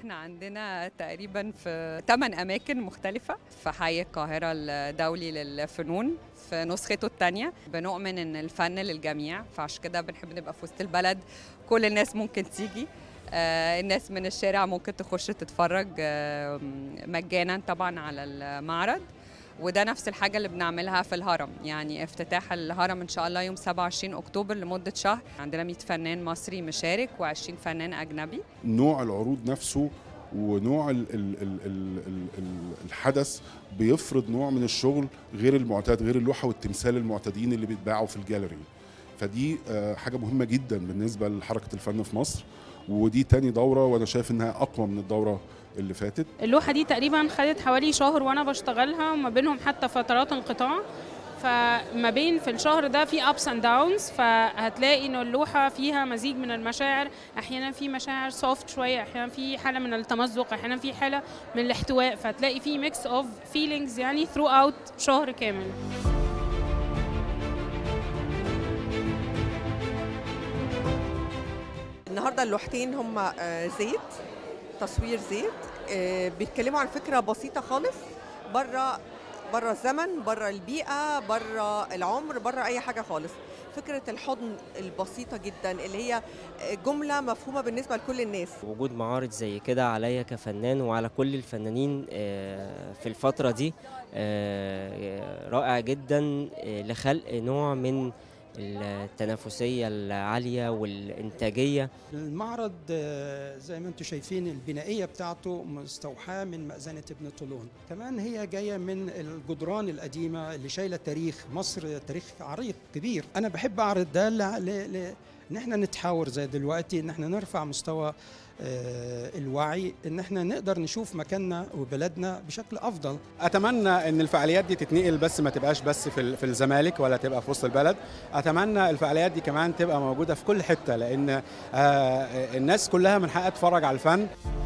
احنا عندنا تقريبا في 8 اماكن مختلفه في حي القاهره الدولي للفنون في نسخته الثانيه بنؤمن ان الفن للجميع فعشان كده بنحب نبقى في وسط البلد كل الناس ممكن تيجي آه، الناس من الشارع ممكن تخش تتفرج آه، مجانا طبعا على المعرض وده نفس الحاجة اللي بنعملها في الهرم يعني افتتاح الهرم إن شاء الله يوم 27 أكتوبر لمدة شهر عندنا 100 فنان مصري مشارك و20 فنان أجنبي نوع العروض نفسه ونوع ال ال ال ال ال ال الحدث بيفرض نوع من الشغل غير المعتاد غير اللوحه والتمثال المعتادين اللي بيتباعوا في الجاليري فدي آه، حاجه مهمه جدا بالنسبه لحركه الفن في مصر ودي تاني دوره وانا شايف انها اقوى من الدوره اللي فاتت اللوحة دي تقريبا خدت حوالي شهر وانا بشتغلها وما بينهم حتى فترات انقطاع فما بين في الشهر ده في ups and downs فهتلاقي انه اللوحة فيها مزيج من المشاعر احيانا في مشاعر soft شوية احيانا في حالة من التمزق احيانا في حالة من الاحتواء فهتلاقي في mix of feelings يعني throughout شهر كامل النهارده اللوحتين هم آه، زيت تصوير زيت آه، بيتكلموا عن فكره بسيطه خالص بره بره الزمن بره البيئه بره العمر بره اي حاجه خالص فكره الحضن البسيطه جدا اللي هي جمله مفهومه بالنسبه لكل الناس وجود معارض زي كده عليا كفنان وعلى كل الفنانين آه، في الفترة دي آه، رائع جدا آه، لخلق نوع من التنافسية العالية والإنتاجية المعرض آه، زي ما انتم شايفين البنائيه بتاعته مستوحاه من مأذنه ابن طولون كمان هي جايه من الجدران القديمه اللي شايله تاريخ مصر تاريخ عريق كبير انا بحب اعرض ده ل... ل... ل... ان احنا نتحاور زي دلوقتي ان احنا نرفع مستوى آه، الوعي ان احنا نقدر نشوف مكاننا وبلدنا بشكل افضل اتمنى ان الفعاليات دي تتنقل بس ما تبقاش بس في ال- في الزمالك ولا تبقى في وسط البلد اتمنى الفعاليات دي كمان تبقى موجوده في كل حته لان آه، الناس كلها من حقها تتفرج على الفن